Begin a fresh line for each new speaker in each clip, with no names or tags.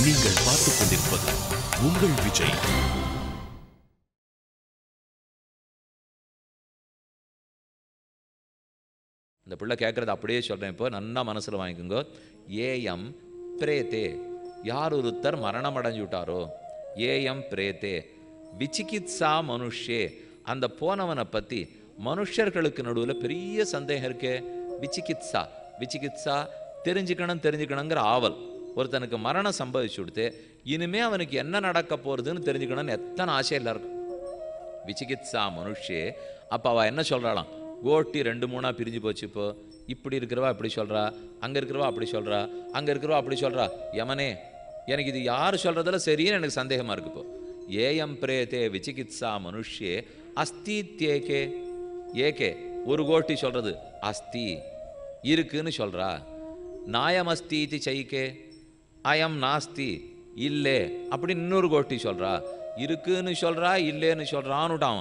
நீங்கள் பார்த்துக் கொண்டிருப்பது உங்கள் விஜய்
இந்த பிள்ளை கேட்குறது அப்படியே சொல்கிறேன் இப்போ நன்னா மனசில் வாங்கிக்கோங்க ஏஎம் பிரேத்தே யார் ஒருத்தர் மரணம் அடைஞ்சு விட்டாரோ ஏஎம் பிரேத்தே விசிகித்சா மனுஷே அந்த போனவனை பற்றி மனுஷர்களுக்கு நடுவில் பெரிய சந்தேகம் இருக்கே விசிகித்சா விசிகித்சா தெரிஞ்சுக்கணும் தெரிஞ்சுக்கணுங்கிற ஆவல் ஒருத்தனுக்கு மரணம் சம்பவிச்சு கொடுத்து இனிமே அவனுக்கு என்ன நடக்க போகிறதுன்னு தெரிஞ்சுக்கணும்னு எத்தனை ஆசை எல்லாருக்கும் விசிகித்சா மனுஷே அப்போ அவள் என்ன சொல்கிறாளாம் கோட்டி ரெண்டு மூணா பிரிஞ்சு போச்சு இப்போ இப்படி இருக்கிறவா இப்படி சொல்கிறா அங்கே இருக்கிறவா அப்படி சொல்கிறா அங்கே இருக்கிறவா அப்படி சொல்கிறா யமனே எனக்கு இது யார் சொல்கிறதுல சரின்னு எனக்கு சந்தேகமாக இருக்கு இப்போ ஏஎம் பிரேதே விசிகித்சா மனுஷே அஸ்தித்யேகே ஏகே ஒரு கோட்டி சொல்கிறது அஸ்தி இருக்குன்னு சொல்கிறா நாயமஸ்தீதி சைக்கே அயம் நாஸ்தி இல்லே அப்படின்னு இன்னொரு கோட்டி சொல்றா இருக்குன்னு சொல்றா இல்லேன்னு சொல்றான்னுட்டான்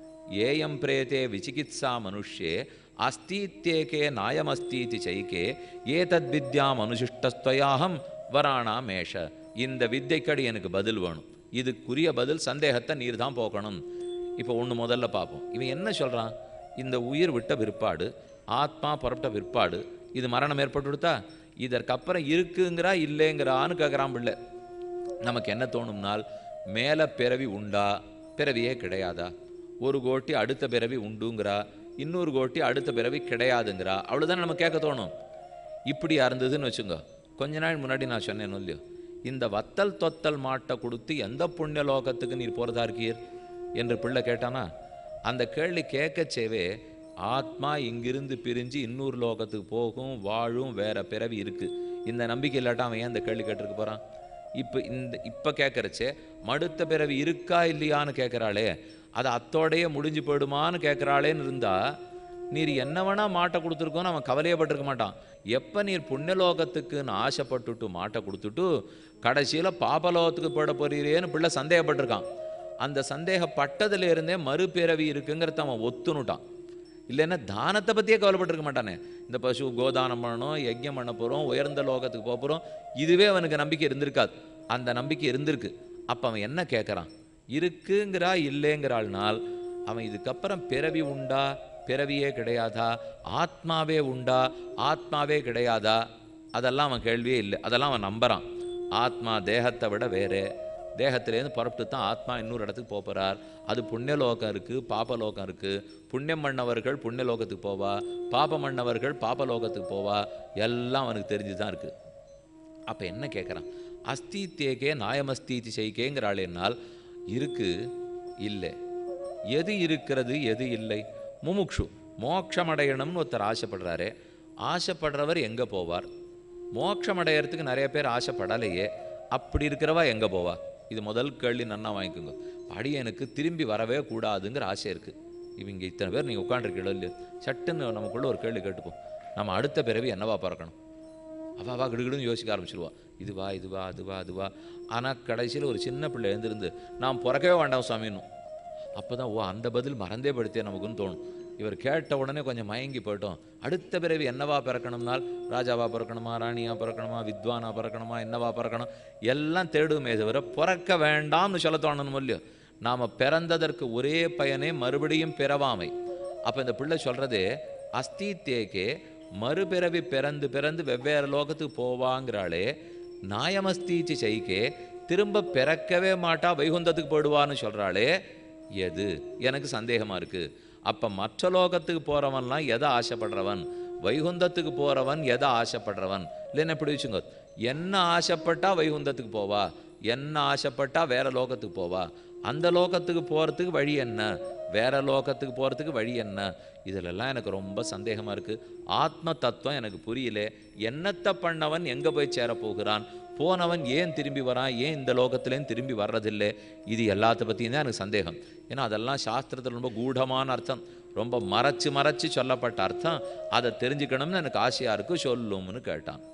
ஏயம் பிரேதே விசிகித்சா மனுஷ்யே அஸ்தீத்தேகே நாயமஸ்தீதி சைக்கே ஏதத் வித்யாம் அனுசிஷ்டஸ்துவயாகம் வராணா மேஷ இந்த வித்தைக்கடி எனக்கு பதில் வேணும் இதுக்குரிய பதில் சந்தேகத்தை நீர் தான் போக்கணும் இப்போ ஒன்று முதல்ல பார்ப்போம் இவன் என்ன சொல்கிறான் இந்த உயிர் விட்ட பிற்பாடு ஆத்மா புறப்பட்ட பிற்பாடு இது மரணம் ஏற்பட்டு கொடுத்தா இதற்கப்புறம் இருக்குங்கிறா இல்லைங்கிறான்னு கேட்குறான் பிள்ளை நமக்கு என்ன தோணும்னால் மேலே பிறவி உண்டா பிறவியே கிடையாதா ஒரு கோட்டி அடுத்த பிறவி உண்டுங்கிறா இன்னொரு கோட்டி அடுத்த பிறவி கிடையாதுங்கிறா அவ்வளோதானே நம்ம கேட்க தோணும் இப்படியா இருந்ததுன்னு வச்சுங்க கொஞ்ச நாள் முன்னாடி நான் சொன்னேன் இல்லையோ இந்த வத்தல் தொத்தல் மாட்டை கொடுத்து எந்த புண்ணிய லோகத்துக்கு நீர் போகிறதா இருக்கீர் என்று பிள்ளை கேட்டானா அந்த கேள்வி கேட்கச்சேவே ஆத்மா இங்கிருந்து பிரிஞ்சு இன்னொரு லோகத்துக்கு போகும் வாழும் வேற பிறவி இருக்கு இந்த நம்பிக்கை இல்லாட்டா அவன் ஏன் இந்த கேள்வி கேட்டிருக்க போறான் இப்போ இந்த இப்போ கேட்குறச்சே மடுத்த பிறவி இருக்கா இல்லையான்னு கேட்குறாளே அது அத்தோடையே முடிஞ்சு போயிடுமான்னு கேட்குறாளேன்னு இருந்தா நீர் என்ன வேணா மாட்டை கொடுத்துருக்கோன்னு அவன் கவலையப்பட்டிருக்க மாட்டான் எப்போ நீர் புண்ணியலோகத்துக்குன்னு ஆசைப்பட்டுட்டு மாட்டை கொடுத்துட்டு கடைசியில் பாபலோகத்துக்கு போட போறீரேன்னு பிள்ளை சந்தேகப்பட்டிருக்கான் அந்த சந்தேகப்பட்டதுல இருந்தே மறுபிறவி இருக்குங்கிறத அவன் ஒத்துனுட்டான் இல்லைன்னா தானத்தை பற்றியே கவலைப்பட்டிருக்க மாட்டானே இந்த பசு கோதானம் பண்ணணும் யஜ்யம் பண்ண போகிறோம் உயர்ந்த லோகத்துக்கு போக போகிறோம் இதுவே அவனுக்கு நம்பிக்கை இருந்திருக்காது அந்த நம்பிக்கை இருந்திருக்கு அப்போ அவன் என்ன கேட்குறான் இருக்குங்கிறா இல்லைங்கிறாள்னால் அவன் இதுக்கப்புறம் பிறவி உண்டா பிறவியே கிடையாதா ஆத்மாவே உண்டா ஆத்மாவே கிடையாதா அதெல்லாம் அவன் கேள்வியே இல்லை அதெல்லாம் அவன் நம்புறான் ஆத்மா தேகத்தை விட வேறே தேகத்திலேருந்து புறப்பட்டு தான் ஆத்மா இன்னொரு இடத்துக்கு போக போகிறார் அது புண்ணியலோகம் இருக்குது பாபலோகம் இருக்குது புண்ணியம் பண்ணவர்கள் புண்ணியலோகத்துக்கு போவா பாபம் பண்ணவர்கள் பாபலோகத்துக்கு போவா எல்லாம் அவனுக்கு தெரிஞ்சு தான் இருக்குது அப்போ என்ன கேட்குறான் அஸ்தித்தேகே நாயமஸ்தீதி செய்கேங்கிறாளேனால் இருக்கு இல்லை எது இருக்கிறது எது இல்லை முமுக்ஷு மோட்சமடையணும்னு ஒருத்தர் ஆசைப்படுறாரு ஆசைப்படுறவர் எங்கே போவார் மோட்சமடையறதுக்கு நிறைய பேர் ஆசைப்படலையே அப்படி இருக்கிறவா எங்கே போவா இது முதல் கேள்வி நன்னா வாங்கிக்கோங்க அடியனுக்கு திரும்பி வரவே கூடாதுங்கிற ஆசை இருக்குது இவங்க இத்தனை பேர் நீங்கள் உட்காந்துருக்கீங்களோ இல்லையோ சட்டுன்னு நமக்குள்ள ஒரு கேள்வி கேட்டுப்போம் நம்ம அடுத்த பிறவி என்னவா பிறக்கணும் அவா வா கிடுகிடுன்னு யோசிக்க ஆரம்பிச்சிருவா இதுவா இதுவா அதுவா அதுவா ஆனால் கடைசியில் ஒரு சின்ன பிள்ளை எழுந்திருந்து நான் பிறக்கவே வேண்டாம் சுவாமின்னும் அப்போ தான் ஓ அந்த பதில் மறந்தே படுத்தே நமக்குன்னு தோணும் இவர் கேட்ட உடனே கொஞ்சம் மயங்கி போயிட்டோம் அடுத்த பிறவி என்னவா பிறக்கணும்னால் ராஜாவா பிறக்கணுமா ராணியா பிறக்கணுமா வித்வானா பிறக்கணுமா என்னவா பிறக்கணும் எல்லாம் தேடுமே தவிர பிறக்க வேண்டாம்னு சொல்ல தோணணும் இல்லையோ நாம் பிறந்ததற்கு ஒரே பயனே மறுபடியும் பிறவாமை அப்போ இந்த பிள்ளை சொல்கிறதே அஸ்தித்தேக்கே மறுபிறவி பிறந்து பிறந்து வெவ்வேறு லோகத்துக்கு போவாங்கிறாளே நாயமஸ்தீச்சி செய்கே திரும்ப பிறக்கவே மாட்டா வைகுந்தத்துக்கு போயிடுவான்னு சொல்கிறாளே எது எனக்கு சந்தேகமாக இருக்குது அப்போ மற்ற லோகத்துக்கு போகிறவன்லாம் எதை ஆசைப்படுறவன் வைகுந்தத்துக்கு போகிறவன் எதை ஆசைப்படுறவன் இல்லைன்னு எப்படி வச்சுங்க என்ன ஆசைப்பட்டா வைகுந்தத்துக்கு போவா என்ன ஆசைப்பட்டா வேற லோகத்துக்கு போவா அந்த லோகத்துக்கு போகிறதுக்கு வழி என்ன வேற லோகத்துக்கு போகிறதுக்கு வழி என்ன இதிலெல்லாம் எனக்கு ரொம்ப சந்தேகமாக இருக்குது ஆத்ம தத்துவம் எனக்கு புரியல என்னத்தை பண்ணவன் எங்கே போய் சேரப்போகிறான் போனவன் ஏன் திரும்பி வரான் ஏன் இந்த லோகத்துலேயும் திரும்பி வர்றதில்லை இது எல்லாத்த பற்றியும் தான் எனக்கு சந்தேகம் ஏன்னா அதெல்லாம் சாஸ்திரத்தில் ரொம்ப கூடமான அர்த்தம் ரொம்ப மறைச்சு மறைச்சு சொல்லப்பட்ட அர்த்தம் அதை தெரிஞ்சுக்கணும்னு எனக்கு ஆசையாக இருக்கு சொல்லும்னு கேட்டான்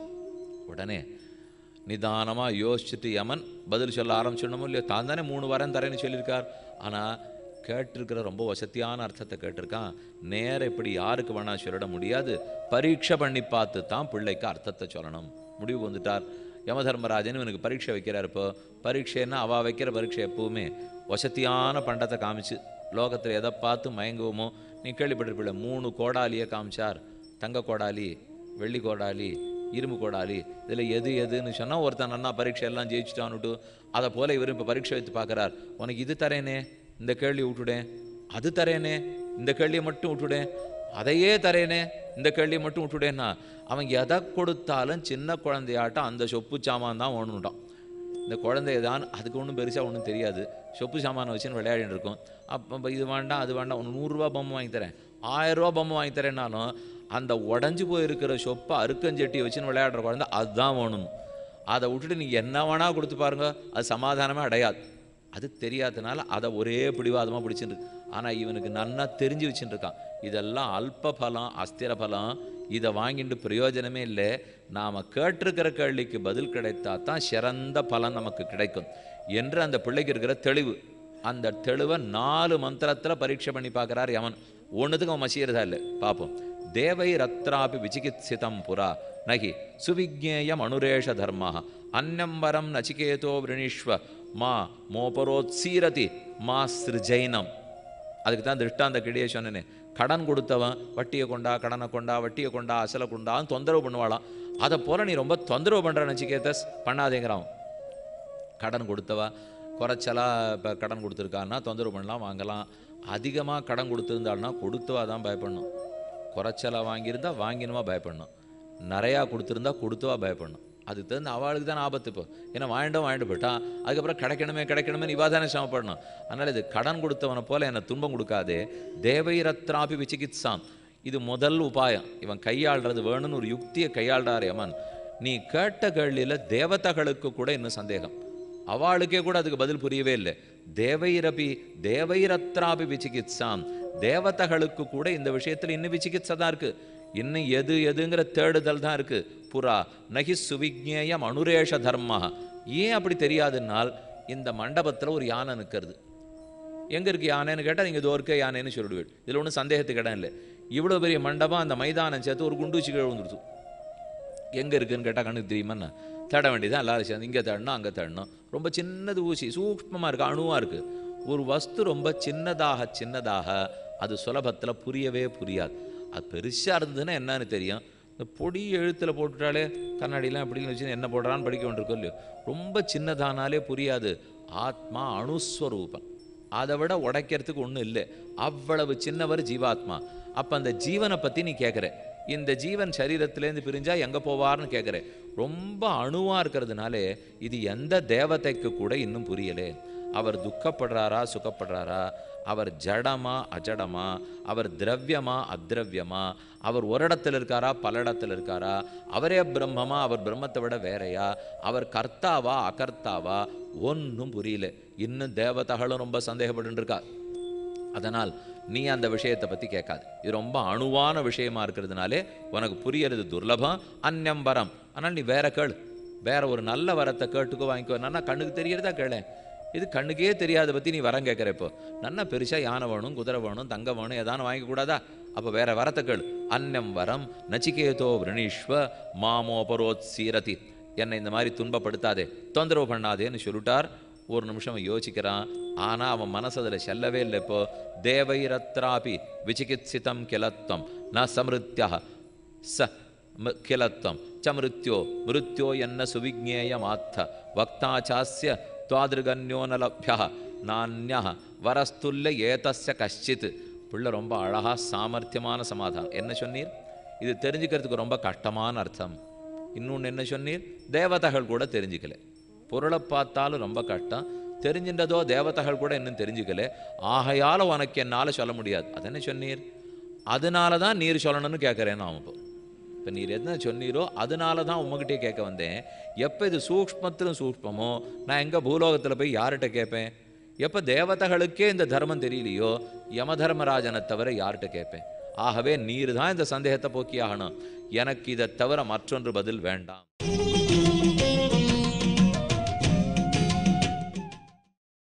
உடனே நிதானமாக யோசிச்சுட்டு யமன் பதில் சொல்ல ஆரம்பிச்சிடணுமோ இல்லையோ தான் தானே மூணு வாரம் தரேன்னு சொல்லியிருக்கார் ஆனால் கேட்டிருக்கிற ரொம்ப வசதியான அர்த்தத்தை கேட்டிருக்கான் நேர இப்படி யாருக்கு வேணா சொல்லிட முடியாது பரீட்சை பண்ணி பார்த்து தான் பிள்ளைக்கு அர்த்தத்தை சொல்லணும் முடிவு வந்துட்டார் யமதர்மராஜன் இவனுக்கு பரீட்சை வைக்கிறார் இப்போ பரீட்சைன்னா அவள் வைக்கிற பரீட்சை எப்பவுமே வசதியான பண்டத்தை காமிச்சு லோகத்தில் எதை பார்த்து மயங்குவோமோ நீ கேள்விப்பட்டிருப்பில்ல மூணு கோடாலியை காமிச்சார் தங்க கோடாலி வெள்ளி கோடாலி இரும்பு கோடாலி இதில் எது எதுன்னு சொன்னால் ஒருத்தன் நன்னா பரீட்சை எல்லாம் ஜெயிச்சுட்டான்னுட்டு அதை போல் இவர் இப்போ பரீட்சை வைத்து பார்க்குறார் உனக்கு இது தரேனே இந்த கேள்வி விட்டுடேன் அது தரேனே இந்த கேள்வியை மட்டும் விட்டுடேன் அதையே தரேனே இந்த கேள்வியை மட்டும் விட்டுடேன்னா அவன் எதை கொடுத்தாலும் சின்ன குழந்தையாட்டம் அந்த சொப்பு சாமான் தான் வேணும்ட்டான் இந்த குழந்தைய தான் அதுக்கு ஒன்றும் பெருசாக ஒன்றும் தெரியாது சொப்பு சாமானை வச்சுன்னு விளையாடிட்டு இருக்கும் அப்போ இது வேண்டாம் அது வேண்டாம் ஒன்று நூறுரூவா பொம்மை வாங்கி தரேன் ஆயிரரூவா பொம்மை வாங்கி தரேன்னாலும் அந்த உடஞ்சி போயிருக்கிற சொப்பை அருக்கஞ்சட்டி வச்சுன்னு விளையாடுற குழந்தை அதுதான் வேணும் அதை விட்டுட்டு நீ என்ன வேணா கொடுத்து பாருங்க அது சமாதானமே அடையாது அது தெரியாதனால அதை ஒரே பிடிவாதமாக பிடிச்சிட்டு ஆனால் இவனுக்கு நன்னா தெரிஞ்சு வச்சுட்டு இருக்கான் இதெல்லாம் அல்ப பலம் அஸ்திர பலம் இதை வாங்கிட்டு பிரயோஜனமே இல்லை நாம் கேட்டிருக்கிற கேள்விக்கு பதில் கிடைத்தா தான் சிறந்த பலன் நமக்கு கிடைக்கும் என்று அந்த பிள்ளைக்கு இருக்கிற தெளிவு அந்த தெளிவை நாலு மந்திரத்தில் பரீட்சை பண்ணி பார்க்குறார் யமன் ஒன்றுத்துக்கு அவன் மசியறதா இல்லை பார்ப்போம் தேவை ரத்ராபி விசிகித்சிதம் புரா நகி சுவிஜேயம் அனுரேஷ தர்ம அந்யம் வரம் நச்சிகேதோ விரணீஸ்வ மா மோபரோத்சீரதி மா சிருஜைனம் அதுக்கு தான் திருஷ்டாந்த கிடியே சொன்னேனே கடன் கொடுத்தவன் வட்டியை கொண்டா கடனை கொண்டா வட்டியை கொண்டா அசலை கொண்டான்னு தொந்தரவு பண்ணுவாளாம் அதை போல நீ ரொம்ப தொந்தரவு பண்ணுற நச்சிகேதஸ் பண்ணாதேங்கிறான் கடன் கொடுத்தவா குறைச்சலா இப்போ கடன் கொடுத்துருக்கான்னா தொந்தரவு பண்ணலாம் வாங்கலாம் அதிகமாக கடன் கொடுத்துருந்தாள்னா கொடுத்தவா தான் பயப்படணும் குறைச்சலா வாங்கியிருந்தா வாங்கினுமா பயப்படணும் நிறையா கொடுத்துருந்தா கொடுத்தவா பயப்படணும் அதுக்கு தகுந்த அவளுக்கு தான் ஆபத்து இப்போ ஏன்னா வாங்கிட்டும் வாங்கிட்டு போயிட்டான் அதுக்கப்புறம் கிடைக்கணுமே கிடைக்கணுமே இவா தானே சிரமப்படணும் அதனால் இது கடன் கொடுத்தவனை போல என்னை துன்பம் கொடுக்காதே தேவைரத்ராபி விசிகித்சாம் இது முதல் உபாயம் இவன் கையாளுறது வேணும்னு ஒரு யுக்தியை கையாள்றார் யமன் நீ கேட்ட கேள்வியில் தேவதைகளுக்கு கூட இன்னும் சந்தேகம் அவளுக்கே கூட அதுக்கு பதில் புரியவே இல்லை தேவைரபி தேவைரத்ராபி விசிகித்சாம் தேவதைகளுக்கு கூட இந்த விஷயத்தில் இன்னும் விசிகித்சை தான் இருக்கு இன்னும் எது எதுங்கிற தேடுதல் தான் இருக்கு புறா நகி சுவிஜேயம் அனுரேஷ தர்மா ஏன் அப்படி தெரியாதுன்னால் இந்த மண்டபத்தில் ஒரு யானை நிற்கிறது எங்கே இருக்கு யானைன்னு கேட்டால் நீங்கள் இதோ இருக்க யானைன்னு சொல்லிடுவேன் இதில் ஒன்றும் சந்தேகத்துக்கு இடம் இல்லை இவ்வளோ பெரிய மண்டபம் அந்த மைதானம் சேர்த்து ஒரு குண்டூசி கீழே விழுந்துருச்சு எங்கே இருக்குன்னு கேட்டால் கண்ணுக்கு தெரியுமாண்ணா தேட வேண்டியதான் எல்லாரும் சேர்ந்து இங்கே தேடணும் அங்கே தேடணும் ரொம்ப சின்னது ஊசி சூக்ஷ்மமாக இருக்குது அணுவாக இருக்குது ஒரு வஸ்து ரொம்ப சின்னதாக சின்னதாக அது சுலபத்தில் புரியவே புரியாது அது பெருசாக இருந்ததுன்னா என்னன்னு தெரியும் இந்த பொடி எழுத்தில் போட்டுட்டாலே கண்ணாடிலாம் இப்படின்னு வச்சு என்ன போடுறான்னு படிக்க வேண்டியிருக்கோம் இல்லையோ ரொம்ப சின்னதானாலே புரியாது ஆத்மா அணுஸ்வரூபம் அதை விட உடைக்கிறதுக்கு ஒன்றும் இல்லை அவ்வளவு சின்னவர் ஜீவாத்மா அப்போ அந்த ஜீவனை பற்றி நீ கேட்குற இந்த ஜீவன் சரீரத்திலேருந்து பிரிஞ்சா எங்கே போவார்னு கேட்குற ரொம்ப அணுவாக இருக்கிறதுனாலே இது எந்த தேவதைக்கு கூட இன்னும் புரியலே அவர் துக்கப்படுறாரா சுகப்படுறாரா அவர் ஜடமா அஜடமா அவர் திரவியமா அத்ரவியமா அவர் ஒரு இடத்துல இருக்காரா பல இடத்துல இருக்காரா அவரே பிரம்மமா அவர் பிரம்மத்தை விட வேறையா அவர் கர்த்தாவா அகர்த்தாவா ஒன்றும் புரியல இன்னும் தேவதைகளும் ரொம்ப சந்தேகப்பட்டு இருக்கா அதனால் நீ அந்த விஷயத்தை பற்றி கேட்காது இது ரொம்ப அணுவான விஷயமா இருக்கிறதுனாலே உனக்கு புரியறது துர்லபம் அந்யம் வரம் ஆனால் நீ வேற கேளு வேற ஒரு நல்ல வரத்தை கேட்டுக்கோ வாங்கிக்கோ நன்னா கண்ணுக்கு தெரியறதா கேளு இது கண்ணுக்கே தெரியாத பற்றி நீ வரம் கேட்குற இப்போ நன்னா பெருசாக யானை வேணும் குதிரை வேணும் தங்கம் வேணும் ஏதானு வாங்கிக்கூடாதா அப்போ வேற வரத்தை கேளு அந்யம் வரம் நச்சிகேதோ விரணீஸ்வ மாமோபரோத் சீரதி என்னை இந்த மாதிரி துன்பப்படுத்தாதே தொந்தரவு பண்ணாதேன்னு சொல்லிட்டார் ஒரு நிமிஷம் யோசிக்கிறான் ஆனால் அவன் மனசு அதில் செல்லவே இல்லை இப்போ தேவைரத்ராபி விசிகித்சிதம் கிலத்வம் ந சமிருத்தியா ச ம- கிலத்வம் ச மிருத்யோ மிருத்யோ என்ன சுவிஜேயமாத்த வக்தா சாஸ்ய துவாதிருகன்யோ ந லப்யா நானியா வரஸ்துல்ல ஏதஸ்ய கஷ்டித் பிள்ளை ரொம்ப அழகா சாமர்த்தியமான சமாதானம் என்ன சொன்னீர் இது தெரிஞ்சுக்கிறதுக்கு ரொம்ப கஷ்டமான அர்த்தம் இன்னொன்று என்ன சொன்னீர் தேவதைகள் கூட தெரிஞ்சுக்கல பொருளை பார்த்தாலும் ரொம்ப கஷ்டம் தெரிஞ்சின்றதோ தேவதைகள் கூட இன்னும் தெரிஞ்சுக்கல ஆகையால உனக்கு என்னால் சொல்ல முடியாது அதென்ன சொன்னீர் அதனால தான் நீர் சொல்லணும்னு கேட்குறேன் நான் இப்போ இப்போ நீர் என்ன சொன்னீரோ அதனால தான் உங்ககிட்டயே கேட்க வந்தேன் எப்போ இது சூக்ஷ்மத்திலும் சூக்ஷ்மமோ நான் எங்கே பூலோகத்தில் போய் யார்கிட்ட கேட்பேன் எப்போ தேவதைகளுக்கே இந்த தர்மம் தெரியலையோ யமதர்மராஜனை தவிர யார்கிட்ட கேட்பேன் ஆகவே நீர் தான் இந்த சந்தேகத்தை போக்கி ஆகணும் எனக்கு இதை தவிர மற்றொன்று பதில் வேண்டாம்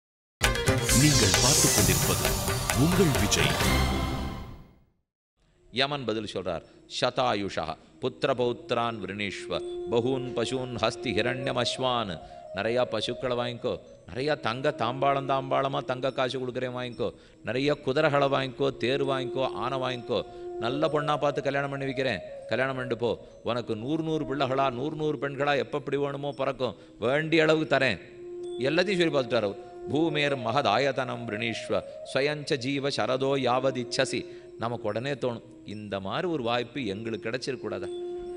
நீங்கள் பார்த்துக் கொண்டிருப்பது உங்கள் விஜய்
யமன் பதில் சொல்றார் சதாயுஷா புத்திர பௌத்ரான் விருணீஸ்வ பகூன் பசூன் ஹஸ்தி ஹிரண்யம் அஸ்வான் நிறையா பசுக்களை வாங்கிக்கோ நிறையா தங்க தாம்பாளம் தாம்பாளமாக தங்க காசு கொடுக்குறேன் வாங்கிக்கோ நிறைய குதிரைகளை வாங்கிக்கோ தேர் வாங்கிக்கோ ஆனை வாங்கிக்கோ நல்ல பொண்ணாக பார்த்து கல்யாணம் பண்ணி வைக்கிறேன் கல்யாணம் பண்ணிட்டு போ உனக்கு நூறு நூறு பிள்ளைகளா நூறு நூறு பெண்களா எப்பப்படி வேணுமோ பிறக்கும் வேண்டிய அளவுக்கு தரேன் எல்லாத்தையும் சொல்லி பார்த்துட்டாரு பூமேர் மகதாயதனம் பிரணீஸ்வ ஸ்வயஞ்ச ஜீவ சரதோ யாவதிச்சசி நமக்கு உடனே தோணும் இந்த மாதிரி ஒரு வாய்ப்பு எங்களுக்கு கிடைச்சிருக்கூடாதா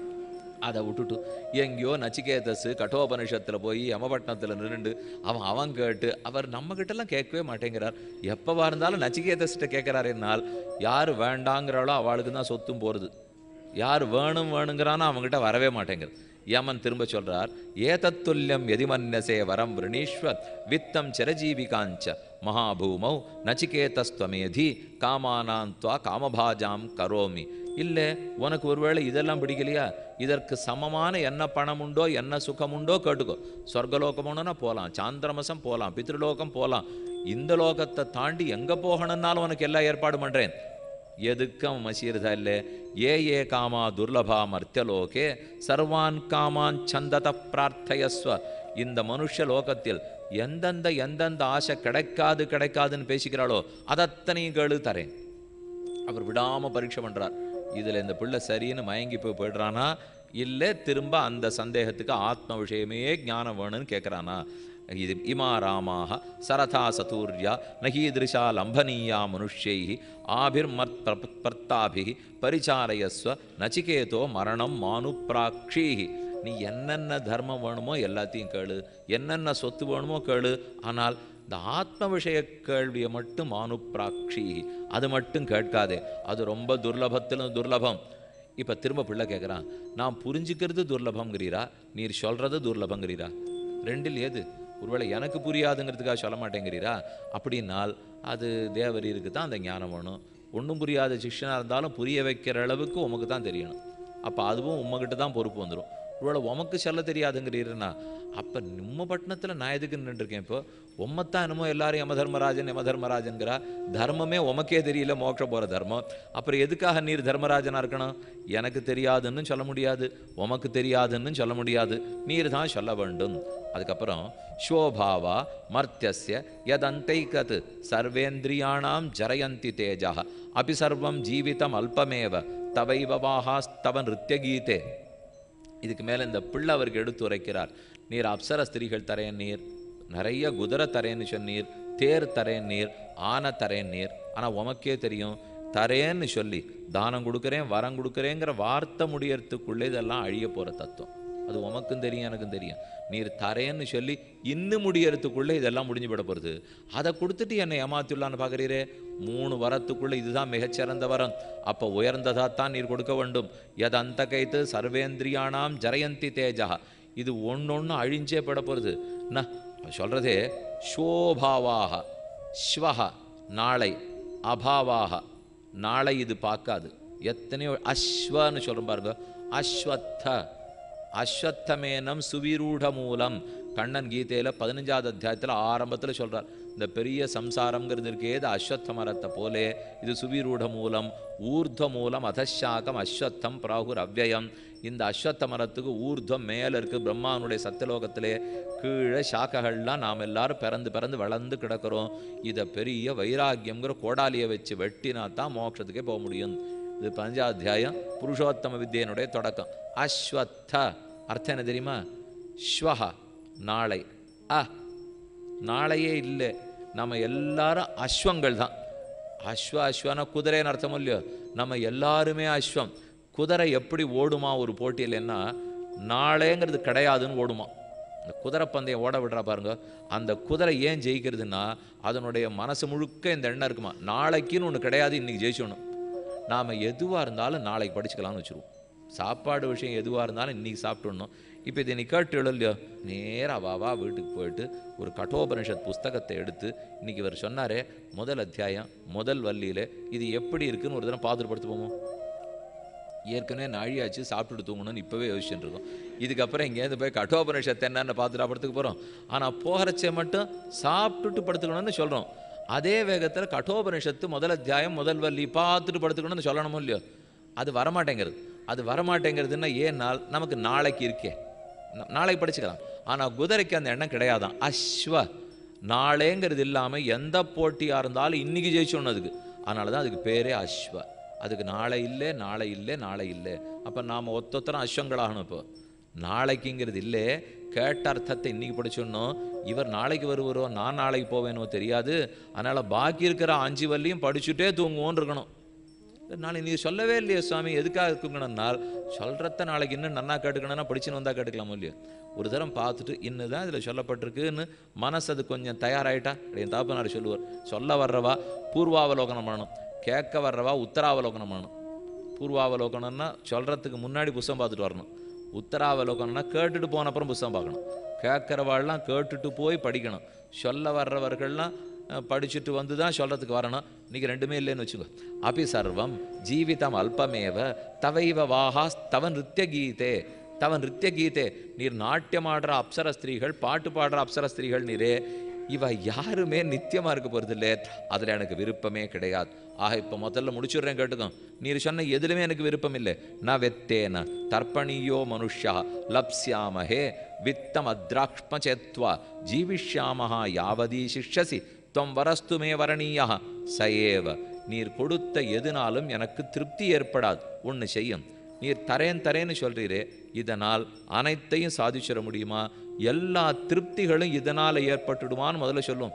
அதை விட்டுட்டு எங்கேயோ நச்சிகேதஸ் கட்டோபனிஷத்தில் போய் யமபட்டினத்தில் நின்றுண்டு அவன் அவன் கேட்டு அவர் நம்ம கிட்டலாம் கேட்கவே மாட்டேங்கிறார் எப்போவா இருந்தாலும் நச்சிகேதஸ்கிட்ட கேட்குறாரு என்னால் யார் வேண்டாங்கிறாளோ அவளுக்கு தான் சொத்தும் போகிறது யார் வேணும் வேணுங்கிறானோ அவங்ககிட்ட வரவே மாட்டேங்கிறது யமன் திரும்ப சொல்றார் ஏதத்துல்யம் எதிமன்யசே வரம் விரணீஸ்வ வித்தம் சிரஜீவிகாஞ்ச மகாபூமௌ நச்சிகேதஸ்துவமேதி காமானான் துவா காமபாஜாம் கரோமி இல்லை உனக்கு ஒருவேளை இதெல்லாம் பிடிக்கலையா இதற்கு சமமான என்ன பணம் உண்டோ என்ன சுகம் உண்டோ கேட்டுக்கோ சொர்க்கலோகம் ஒன்றுனா போகலாம் சாந்திரமசம் போகலாம் பித்ருலோகம் போகலாம் இந்த லோகத்தை தாண்டி எங்கே போகணும்னாலும் உனக்கு எல்லா ஏற்பாடு பண்ணுறேன் எதுக்கும் மசீர்தா இல்லை ஏ ஏ காமா துர்லபா மர்த்தியலோகே சர்வான் காமான் சந்தத பிரார்த்தயஸ்வ இந்த மனுஷ லோகத்தில் எந்தெந்த எந்தெந்த ஆசை கிடைக்காது கிடைக்காதுன்னு பேசிக்கிறாளோ அதத்தனையும் கேளு தரேன் அவர் விடாம பரீட்சை பண்றார் இதுல இந்த பிள்ளை சரின்னு மயங்கி போய் போயிடுறானா இல்லை திரும்ப அந்த சந்தேகத்துக்கு ஆத்ம விஷயமே ஞானம் வேணும்னு கேட்குறானா இது இமா ராமாக சரதா சதூர்யா நகீதிருஷா லம்பனீயா மனுஷ்யை ஆபிர்மத் பர்த்தாபி பரிச்சாரயஸ்வ நச்சிகேதோ மரணம் மானு பிராக்ஷீஹி நீ என்னென்ன தர்மம் வேணுமோ எல்லாத்தையும் கேளு என்னென்ன சொத்து வேணுமோ கேளு ஆனால் இந்த ஆத்ம விஷய கேள்வியை மட்டும் மானுப்பிராட்சி அது மட்டும் கேட்காதே அது ரொம்ப துர்லபத்திலும் துர்லபம் இப்போ திரும்ப பிள்ளை கேட்குறான் நான் புரிஞ்சுக்கிறது துர்லபங்கிறீரா நீர் சொல்கிறது துர்லபங்கிறீரா ரெண்டில் ஏது ஒருவேளை எனக்கு புரியாதுங்கிறதுக்காக சொல்ல மாட்டேங்கிறீரா அப்படின்னால் அது தேவரீருக்கு தான் அந்த ஞானம் வேணும் ஒன்றும் புரியாத சிஷ்யனாக இருந்தாலும் புரிய வைக்கிற அளவுக்கு உமக்கு தான் தெரியணும் அப்போ அதுவும் உம்மகிட்ட தான் பொறுப்பு வந்துடும் ஒருவேளை உமக்கு சொல்ல தெரியாதுங்கிறீருன்னா அப்போ நம்ம பட்டணத்தில் நான் எதுக்கு நின்றுருக்கேன் இப்போ உம்மத்தான் என்னமோ எல்லாரும் யம தர்மராஜன் யம தர்மராஜன்கிறா தர்மமே உமக்கே தெரியல மோட்ச போகிற தர்மம் அப்புறம் எதுக்காக நீர் தர்மராஜனாக இருக்கணும் எனக்கு தெரியாதுன்னு சொல்ல முடியாது உமக்கு தெரியாதுன்னு சொல்ல முடியாது நீர் தான் சொல்ல வேண்டும் அதுக்கப்புறம் ஷோபாவா மர்த்தியஸ்ய யதந்தைகத் சர்வேந்திரியாணாம் ஜரயந்தி தேஜா அபி சர்வம் ஜீவிதம் அல்பமேவ தவைவவாஹாஸ்தவ நிருத்தியகீதே இதுக்கு மேலே இந்த பிள்ளை அவருக்கு எடுத்து உரைக்கிறார் நீர் அப்சர ஸ்திரீகள் தரேன் நீர் நிறைய குதிரை தரேன்னு சொன்னீர் தேர் தரேன் நீர் ஆனை தரேன் நீர் ஆனால் உமக்கே தெரியும் தரேன்னு சொல்லி தானம் கொடுக்குறேன் வரம் கொடுக்குறேங்கிற வார்த்தை முடியறதுக்குள்ளே இதெல்லாம் அழிய போகிற தத்துவம் அது உமக்கும் தெரியும் எனக்கும் தெரியும் நீர் தரேன்னு சொல்லி இன்னும் முடியறதுக்குள்ளே இதெல்லாம் முடிஞ்சு விட போகிறது அதை கொடுத்துட்டு என்னை ஏமாத்திடலான்னு பார்க்குறீரே மூணு வரத்துக்குள்ளே இதுதான் மிகச்சிறந்த வரம் அப்போ உயர்ந்ததாத்தான் நீர் கொடுக்க வேண்டும் எது அந்த கைத்து சர்வேந்திரியானாம் ஜரயந்தி தேஜா இது ஒன்னொன்று அழிஞ்சே பட போகிறது நான் சொல்கிறதே ஷோபாவாக ஸ்வஹ நாளை அபாவாக நாளை இது பார்க்காது எத்தனையோ அஸ்வன்னு சொல்கிறோம் பாருங்க அஸ்வத்த அஸ்வத்தமேனம் சுவிரூட மூலம் கண்ணன் கீதையில் பதினஞ்சாவது அத்தியாயத்தில் ஆரம்பத்தில் சொல்றார் இந்த பெரிய சம்சாரம்ங்கிறது இருக்கே இது அஸ்வத்த மரத்தை போலே இது சுவிரூட மூலம் ஊர்ಧ್ವ மூலம் அதஷாக்கம் அஸ்வத்தம் பிராகுர் அவ்வயம் இந்த அஸ்வத்த மரத்துக்கு ஊர்ಧ್வம் மேலே இருக்குது பிரம்மானுடைய சத்தியலோகத்திலே கீழே சாக்கைகள்லாம் நாம் எல்லாரும் பிறந்து பிறந்து வளர்ந்து கிடக்கிறோம் இதை பெரிய வைராக்கியங்கிற கோடாலியை வச்சு வெட்டினா தான் மோட்சத்துக்கே போக முடியும் இது பஞ்சாத்தியாயம் புருஷோத்தம வித்யனுடைய தொடக்கம் அஸ்வத்த அர்த்தம் என்ன தெரியுமா ஸ்வஹ நாளை அ நாளையே இல்லை நம்ம எல்லாரும் அஸ்வங்கள் தான் அஸ்வ அஸ்வனா குதிரைன்னு அர்த்தம் இல்லையோ நம்ம எல்லாருமே அஸ்வம் குதிரை எப்படி ஓடுமா ஒரு போட்டியிலன்னா நாளேங்கிறது கிடையாதுன்னு ஓடுமா இந்த குதிரை பந்தயம் ஓட விடுறா பாருங்க அந்த குதிரை ஏன் ஜெயிக்கிறதுன்னா அதனுடைய மனசு முழுக்க இந்த எண்ணம் இருக்குமா நாளைக்குன்னு ஒன்று கிடையாது இன்னைக்கு ஜெயிச்சணும் நாம் எதுவாக இருந்தாலும் நாளைக்கு படிச்சுக்கலாம்னு வச்சுருவோம் சாப்பாடு விஷயம் எதுவாக இருந்தாலும் இன்றைக்கி சாப்பிட்டுடணும் இப்போ இதை நீ கேட்டு இல்லையோ நேராக வா வா வீட்டுக்கு போயிட்டு ஒரு கட்டோபனிஷத் புஸ்தகத்தை எடுத்து இன்னைக்கு இவர் சொன்னாரே முதல் அத்தியாயம் முதல் வள்ளியில் இது எப்படி இருக்குன்னு ஒரு தினம் பார்த்துட்டு படுத்து போவோம் ஏற்கனவே நாழியாச்சு சாப்பிட்டுட்டு தூங்கணும்னு இப்போவே யோசிச்சுட்டு இருக்கோம் இதுக்கப்புறம் இங்கேருந்து போய் கட்டோபனிஷத்து என்னன்னு பார்த்துட்டு படுத்துக்க போகிறோம் ஆனால் போகிறச்சே மட்டும் சாப்பிட்டுட்டு படுத்துக்கணும்னு சொல்கிறோம் அதே வேகத்தில் கட்டோபனிஷத்து முதல் அத்தியாயம் முதல் வள்ளி பார்த்துட்டு படுத்துக்கணும்னு சொல்லணுமோ இல்லையோ அது வரமாட்டேங்கிறது அது வரமாட்டேங்கிறதுன்னா ஏன் நாள் நமக்கு நாளைக்கு இருக்கே நா- நாளைக்கு படிச்சுக்கலாம் ஆனால் குதிரைக்கு அந்த எண்ணம் கிடையாதான் அஸ்வ நாளேங்கிறது இல்லாமல் எந்த போட்டியாக இருந்தாலும் இன்னைக்கு ஜெயிச்சோன்னு அதுக்கு அதனால தான் அதுக்கு பேரே அஸ்வ அதுக்கு நாளை இல்லை நாளை இல்லை நாளை இல்லை அப்போ நாம் ஒத்தொத்தரம் அஸ்வங்களாகணும் இப்போ நாளைக்குங்கிறது இல்லை கேட்ட அர்த்தத்தை இன்னைக்கு படிச்சோன்னோம் இவர் நாளைக்கு வருவரோ நான் நாளைக்கு போவேனோ தெரியாது அதனால் பாக்கி இருக்கிற அஞ்சு வல்லியும் படிச்சுட்டே தூங்குவோன்னு இருக்கணும் நாளை நீ சொல்லவே இல்லையே சுவாமி எதுக்காக இருக்குங்கன்னால் சொல்கிறத நாளைக்கு இன்னும் நன்னா கேட்டுக்கணும்னா படிச்சுன்னு வந்தால் கேட்டுக்கலாமோ இல்லையோ ஒரு தரம் பார்த்துட்டு இன்னும் தான் இதில் சொல்லப்பட்டிருக்குன்னு மனசு அது கொஞ்சம் தயாராயிட்டா என் தாப்பனார் சொல்லுவார் சொல்ல வர்றவா பூர்வாவலோகனம் பண்ணணும் கேட்க வர்றவா உத்தராவலோகனம் பண்ணணும் பூர்வாவலோகனம்னா சொல்கிறதுக்கு முன்னாடி புஸ்தகம் பார்த்துட்டு வரணும் உத்தராவலோகனம்னா கேட்டுட்டு போன அப்புறம் புஸ்தகம் பார்க்கணும் கேட்குறவாள்லாம் கேட்டுட்டு போய் படிக்கணும் சொல்ல வர்றவர்கள்லாம் அஹ், படிச்சுட்டு வந்து தான் சொல்கிறதுக்கு வரணும் இன்னைக்கு ரெண்டுமே இல்லைன்னு வச்சுக்கோ அபி சர்வம் ஜீவிதம் அல்பமேவ தவைவ வாஹா தவ நிருத்திய கீதே தவ நிருத்திய கீதே நீர் நாட்டியம் ஆடுற அப்சர ஸ்திரீகள் பாட்டு பாடுற அப்சர ஸ்திரீகள் நீரே இவ யாருமே நித்தியமாக இருக்க போகிறது இல்லை அதில் எனக்கு விருப்பமே கிடையாது ஆக இப்போ முதல்ல முடிச்சுடுறேன் கேட்டுக்கோ நீர் சொன்ன எதுலையுமே எனக்கு விருப்பம் இல்லை ந வெத்தேன தர்ப்பணியோ மனுஷ்யா லப்ஸ்யாமஹே வித்தம் அத்ராக்ஷ்ம சேத்வா ஜீவிஷ்யாமஹா யாவதீ சிஷ்யசி தொம் வரஸ்து மே வரணீயா சயேவ நீர் கொடுத்த எதுனாலும் எனக்கு திருப்தி ஏற்படாது ஒன்று செய்யும் நீர் தரேன் தரேன்னு சொல்றீரே இதனால் அனைத்தையும் சாதிச்சிட முடியுமா எல்லா திருப்திகளும் இதனால் ஏற்பட்டுடுமான்னு முதல்ல சொல்லும்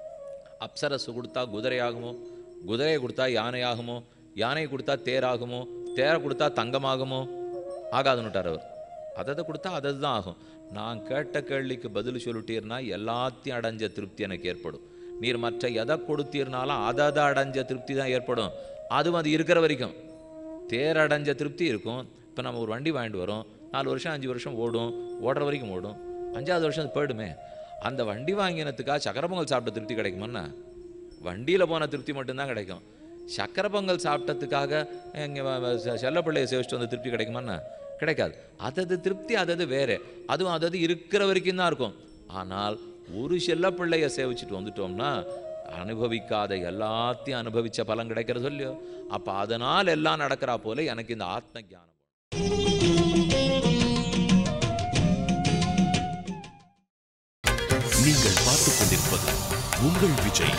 அப்சரசு கொடுத்தா குதிரை ஆகுமோ குதிரையை கொடுத்தா யானை ஆகுமோ யானை கொடுத்தா தேராகுமோ தேரை கொடுத்தா தங்கமாகுமோ ஆகாதுன்னுட்டார் அவர் அதை கொடுத்தா அதை தான் ஆகும் நான் கேட்ட கேள்விக்கு பதில் சொல்லிட்டீர்னா எல்லாத்தையும் அடைஞ்ச திருப்தி எனக்கு ஏற்படும் நீர் மற்ற எதை கொடுத்தீர்னாலும் அதை அதை அடைஞ்ச திருப்தி தான் ஏற்படும் அதுவும் அது இருக்கிற வரைக்கும் தேர் அடைஞ்ச திருப்தி இருக்கும் இப்போ நம்ம ஒரு வண்டி வாங்கிட்டு வரோம் நாலு வருஷம் அஞ்சு வருஷம் ஓடும் ஓடுற வரைக்கும் ஓடும் அஞ்சாவது வருஷம் அது போயிடுமே அந்த வண்டி வாங்கினதுக்காக சக்கரை பொங்கல் சாப்பிட்ட திருப்தி கிடைக்குமாண்ணா வண்டியில் போன திருப்தி மட்டும்தான் கிடைக்கும் சக்கரை பொங்கல் சாப்பிட்டதுக்காக இங்கே செல்லப்பிள்ளையை சேவிச்சுட்டு வந்த திருப்தி கிடைக்குமாண்ணா கிடைக்காது அதது திருப்தி அதது வேறு அதுவும் அதது இருக்கிற வரைக்கும் தான் இருக்கும் ஆனால் ஒரு செல்லப்பிள்ளையை சேவிச்சுட்டு வந்துட்டோம்னா அனுபவிக்காத எல்லாத்தையும் அனுபவிச்ச பலன் கிடைக்கிறது இல்லையோ அப்போ அதனால் எல்லாம் நடக்கிறா போல எனக்கு இந்த ஆத்ம ஞானம் வேணும்.
நீங்கள் பார்த்துக் கொண்டிருப்பது உங்கள் விஜய்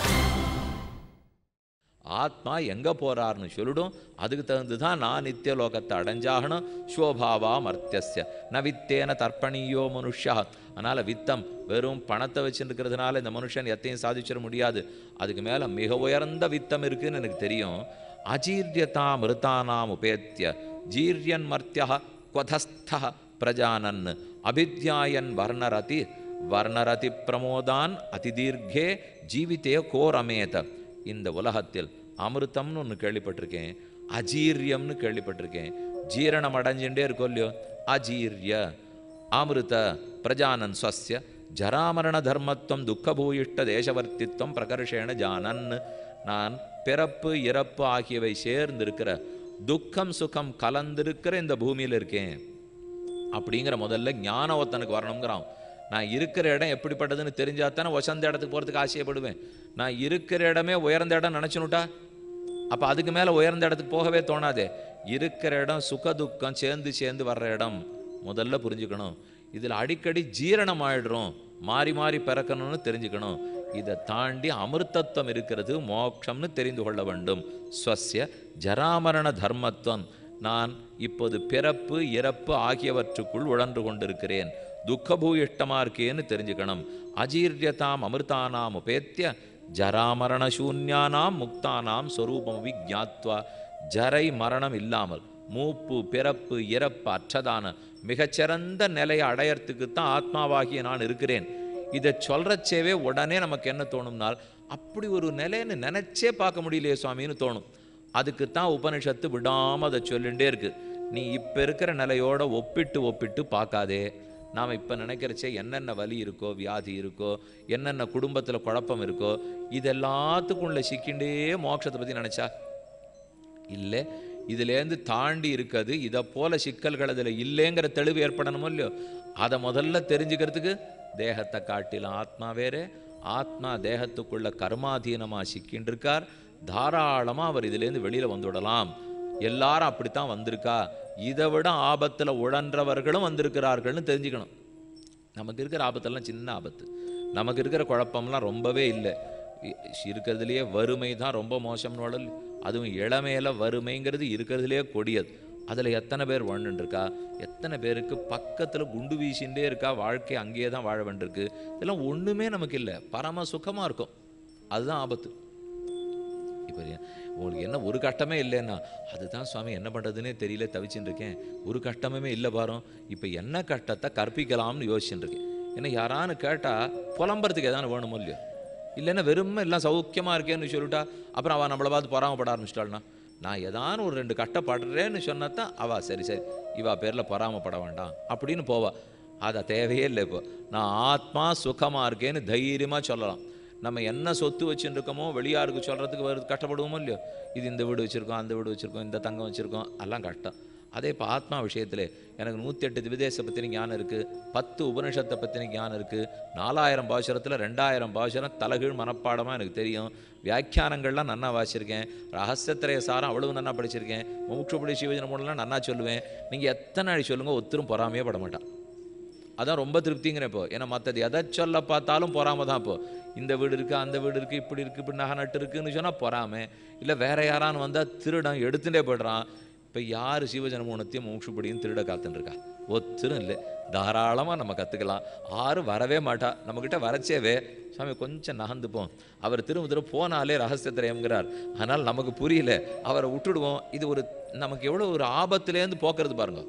ஆத்மா எங்கே போறாருன்னு சொல்லிடும் அதுக்கு தகுந்து தான் நான் நித்திய லோகத்தை அடைஞ்சாகணும் சோபாவா மர்த்தியஸ்ய ந வித்தேன தர்ப்பணியோ மனுஷா அதனால் வித்தம் வெறும் பணத்தை வச்சுருக்கிறதுனால இந்த மனுஷன் எத்தையும் சாதிச்சிட முடியாது அதுக்கு மேலே மிக உயர்ந்த வித்தம் இருக்குன்னு எனக்கு தெரியும் அஜீரியதா மிருதானாம் உபேத்திய ஜீரியன் மர்த்தியா கொதஸ்த பிரஜானன் அபித்யாயன் வர்ணரதி வர்ணரதி பிரமோதான் அதிதீர்க்கே ஜீவிதே கோரமேத இந்த உலகத்தில் அமிர்தம்னு ஒன்று கேள்விப்பட்டிருக்கேன் அஜீரியம்னு கேள்விப்பட்டிருக்கேன் ஜீரணம் அடைஞ்சுட்டே இருக்கோ இல்லையோ அஜீரிய அமிர்த பிரஜானன் ஸ்வஸ்ய ஜராமரண தர்மத்துவம் துக்கபூயிஷ்ட தேசவர்த்தித்வம் பிரகர்ஷேண ஜானன் நான் பிறப்பு இறப்பு ஆகியவை சேர்ந்திருக்கிற துக்கம் சுகம் கலந்திருக்கிற இந்த பூமியில் இருக்கேன் அப்படிங்கிற முதல்ல ஞானம் ஒருத்தனுக்கு வரணுங்கிறான் நான் இருக்கிற இடம் எப்படிப்பட்டதுன்னு தெரிஞ்சா தானே வசந்த இடத்துக்கு போகிறதுக்கு ஆசைப்படுவேன் நான் இருக்கிற இடமே உயர்ந்த இடம் நினச்சுனுட்டா அப்போ அதுக்கு மேலே உயர்ந்த இடத்துக்கு போகவே தோணாதே இருக்கிற இடம் சுக துக்கம் சேர்ந்து சேர்ந்து வர்ற இடம் முதல்ல புரிஞ்சுக்கணும் இதில் அடிக்கடி ஜீரணம் ஆயிடுறோம் மாறி மாறி பிறக்கணும்னு தெரிஞ்சுக்கணும் இதை தாண்டி அமிர்தத்துவம் இருக்கிறது மோட்சம்னு தெரிந்து கொள்ள வேண்டும் ஸ்வஸ்ய ஜராமரண தர்மத்துவம் நான் இப்போது பிறப்பு இறப்பு ஆகியவற்றுக்குள் உழன்று கொண்டிருக்கிறேன் துக்கபூயிஷ்டமாக இருக்கேன்னு தெரிஞ்சுக்கணும் அஜீரியதாம் அமிர்தானாம் உபேத்திய ஜராமரண சூன்யானாம் முக்தானாம் ஸ்வரூபம் விஜாத்வா ஜரை மரணம் இல்லாமல் மூப்பு பிறப்பு இறப்பு அற்றதான மிகச்சிறந்த நிலையை அடையறதுக்கு தான் ஆத்மாவாகிய நான் இருக்கிறேன் இதை சொல்றச்சேவே உடனே நமக்கு என்ன தோணும்னால் அப்படி ஒரு நிலைன்னு நினைச்சே பார்க்க முடியலையே சுவாமின்னு தோணும் அதுக்கு தான் உபனிஷத்து விடாம அதை சொல்லிகிட்டே இருக்கு நீ இப்போ இருக்கிற நிலையோட ஒப்பிட்டு ஒப்பிட்டு பார்க்காதே நாம் இப்போ நினைக்கிறச்சே என்னென்ன வலி இருக்கோ வியாதி இருக்கோ என்னென்ன குடும்பத்தில் குழப்பம் இருக்கோ இது எல்லாத்துக்குள்ள சிக்கிண்டே மோட்சத்தை பற்றி நினச்சா இல்லை இதுலேருந்து தாண்டி இருக்குது இதை போல சிக்கல்கள் அதில் இல்லைங்கிற தெளிவு ஏற்படணுமோ இல்லையோ அதை முதல்ல தெரிஞ்சுக்கிறதுக்கு தேகத்தை காட்டிலும் ஆத்மா வேறே ஆத்மா தேகத்துக்குள்ள கர்மாதீனமாக சிக்கின்னு இருக்கார் தாராளமாக அவர் இதுலேருந்து வெளியில் வந்துவிடலாம் எல்லாரும் அப்படித்தான் வந்திருக்கா இதை விட ஆபத்துல உழன்றவர்களும் வந்திருக்கிறார்கள்னு தெரிஞ்சுக்கணும் நமக்கு இருக்கிற ஆபத்தெல்லாம் சின்ன ஆபத்து நமக்கு இருக்கிற குழப்பம்லாம் ரொம்பவே இல்லை இ- இருக்கிறதுலையே வறுமை தான் ரொம்ப மோசம்னு உடல் அதுவும் இளமையில வறுமைங்கிறது இருக்கிறதுலையே கொடியது அதில் எத்தனை பேர் வாழ்ந்துட்டு இருக்கா எத்தனை பேருக்கு பக்கத்தில் குண்டு வீசிகிட்டே இருக்கா வாழ்க்கை அங்கேயே தான் வாழ வேண்டியிருக்கு இதெல்லாம் ஒன்றுமே நமக்கு இல்லை பரம சுகமாக இருக்கும் அதுதான் ஆபத்து இப்போ உங்களுக்கு என்ன ஒரு கஷ்டமே இல்லைன்னா அதுதான் சுவாமி என்ன பண்ணுறதுனே தெரியல தவிச்சுட்டு இருக்கேன் ஒரு கஷ்டமே இல்லை பாரும் இப்போ என்ன கஷ்டத்தை கற்பிக்கலாம்னு யோசிச்சுட்டு இருக்கேன் ஏன்னா யாரான்னு கேட்டால் புலம்புறதுக்கு எதாவது வேணுமோ இல்லையோ இல்லைன்னா வெறுமை எல்லாம் சௌக்கியமாக இருக்கேன்னு சொல்லிட்டா அப்புறம் அவள் நம்மளை பார்த்து பொறாமப்பட ஆரம்பிச்சிட்டாள்னா நான் ஏதான ஒரு ரெண்டு கஷ்டப்படுறேன்னு சொன்னதான் அவள் சரி சரி இவா பேரில் பொறாமப்பட வேண்டாம் அப்படின்னு போவா அதை தேவையே இல்லை இப்போ நான் ஆத்மா சுகமாக இருக்கேன்னு தைரியமாக சொல்லலாம் நம்ம என்ன சொத்து வச்சுட்டு இருக்கோமோ வெளியாருக்கு சொல்கிறதுக்கு வருது கஷ்டப்படுவோமோ இல்லையோ இது இந்த வீடு வச்சுருக்கோம் அந்த வீடு வச்சுருக்கோம் இந்த தங்கம் வச்சுருக்கோம் எல்லாம் கஷ்டம் அதே இப்போ ஆத்மா விஷயத்தில் எனக்கு நூற்றி எட்டு திவிதேச பற்றின ஞானம் இருக்குது பத்து உபனிஷத்தை பற்றின ஞானம் இருக்குது நாலாயிரம் பாசுரத்தில் ரெண்டாயிரம் பாசுரம் தலைகீழ் மனப்பாடமாக எனக்கு தெரியும் வியாக்கியானங்கள்லாம் நன்னா வாசிச்சிருக்கேன் ரகசியத்திரைய சாரம் அவ்வளவு நன்னா படிச்சிருக்கேன் மூச்சுப்படி சிவஜன மூடலாம் நன்னா சொல்லுவேன் நீங்கள் எத்தனை நாள் சொல்லுங்கள் ஒத்தரும் பொறாமையே பட மாட்டான் அதான் ரொம்ப திருப்திங்கிறேன் இப்போ ஏன்னா மற்றது எதை சொல்ல பார்த்தாலும் பொறாம தான் இப்போ இந்த வீடு இருக்குது அந்த வீடு இருக்குது இப்படி இருக்குது இப்படி நகை நட்டு இருக்குன்னு சொன்னால் பொறாமை இல்லை வேற யாரான்னு வந்தால் திருடன் எடுத்துட்டே போய்டுறான் இப்போ யார் சிவஜனமூனத்தையும் மூச்சுப்படியும் திருட காத்துன்னு இருக்கா ஒத்தரும் இல்லை தாராளமாக நம்ம கற்றுக்கலாம் ஆறு வரவே மாட்டா நம்மக்கிட்ட வரச்சேவே சாமி கொஞ்சம் நகர்ந்துப்போம் அவர் திரும்ப திரும்ப போனாலே ரகசியத்திரயம்ங்கிறார் ஆனால் நமக்கு புரியல அவரை விட்டுடுவோம் இது ஒரு நமக்கு எவ்வளோ ஒரு ஆபத்துலேருந்து போக்குறது பாருங்க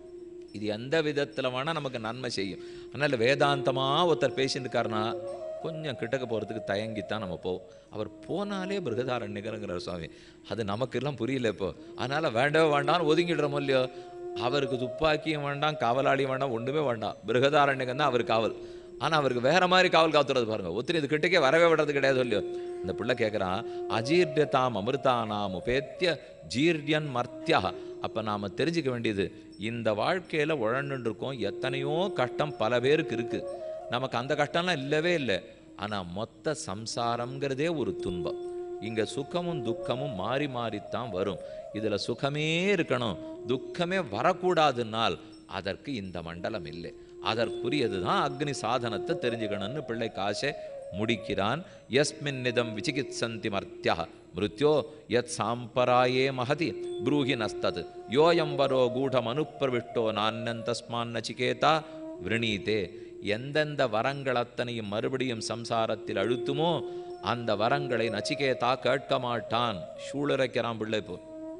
இது எந்த விதத்தில் வேணால் நமக்கு நன்மை செய்யும் அதனால் வேதாந்தமாக ஒருத்தர் பேசிட்டு இருக்காருன்னா கொஞ்சம் கிட்டக்க போகிறதுக்கு தயங்கித்தான் நம்ம போவோம் அவர் போனாலே பிருகதாரண்யகருங்கிறார் சுவாமி அது நமக்கெல்லாம் புரியல இப்போ அதனால் வேண்டவே வேண்டாம்னு ஒதுங்கிடுறோமோ இல்லையோ அவருக்கு துப்பாக்கியும் வேண்டாம் காவலாளியும் வேண்டாம் ஒன்றுமே வேண்டாம் பிருகதாரண்யகம் தான் அவர் காவல் ஆனால் அவருக்கு வேற மாதிரி காவல் காத்துறது பாருங்க ஒத்திரி இது கிட்டக்கே வரவே விடுறது கிடையாது இல்லையோ இந்த பிள்ளை கேட்குறான் அஜீர்யதாம் அமிர்தானாம் உபேத்திய ஜீர்யன் மர்த்தியா அப்போ நாம் தெரிஞ்சுக்க வேண்டியது இந்த வாழ்க்கையில் உழண்டுட்டு இருக்கோம் எத்தனையோ கஷ்டம் பல பேருக்கு இருக்குது நமக்கு அந்த கஷ்டம்லாம் இல்லவே இல்லை ஆனால் மொத்த சம்சாரம்ங்கிறதே ஒரு துன்பம் இங்கே சுகமும் துக்கமும் மாறி மாறித்தான் வரும் இதில் சுகமே இருக்கணும் துக்கமே வரக்கூடாதுன்னால் அதற்கு இந்த மண்டலம் இல்லை அதற்குரியது தான் அக்னி சாதனத்தை தெரிஞ்சுக்கணும்னு பிள்ளை காசை முடிக்கிறான் யஸ்மின் நிதம் விசிகித்சந்தி மர்த்தியா மிருத்யோ யத் சாம்பராயே மகதி ப்ரூஹி நஸ்தத் யோயம் வரோ கூடம் அனுப்பிரவிஷ்டோ நான்னன் தஸ்மான் நச்சிகேதா விரணீதே எந்தெந்த வரங்கள் அத்தனையும் மறுபடியும் சம்சாரத்தில் அழுத்துமோ அந்த வரங்களை நச்சிகேதா கேட்க மாட்டான் சூளுரைக்கிறான் பிள்ளை இப்போ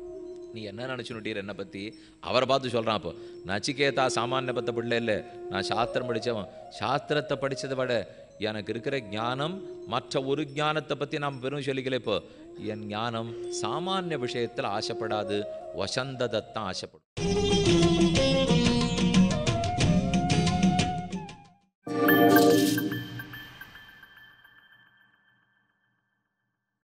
நீ என்ன நினச்சுனுட்டீர் என்னை பற்றி அவரை பார்த்து சொல்கிறான் அப்போ நச்சிகேதா சாமானிய பத்த பிள்ளை இல்லை நான் சாஸ்திரம் படித்தவன் சாஸ்திரத்தை படித்ததை விட எனக்கு இருக்கிற ஞானம் மற்ற ஒரு ஞானத்தை பற்றி நாம் பெரும் சொல்லிக்கல இப்போ என் ஞானம் சாமானிய விஷயத்தில் ஆசைப்படாது வசந்ததத்தான் ஆசைப்படும்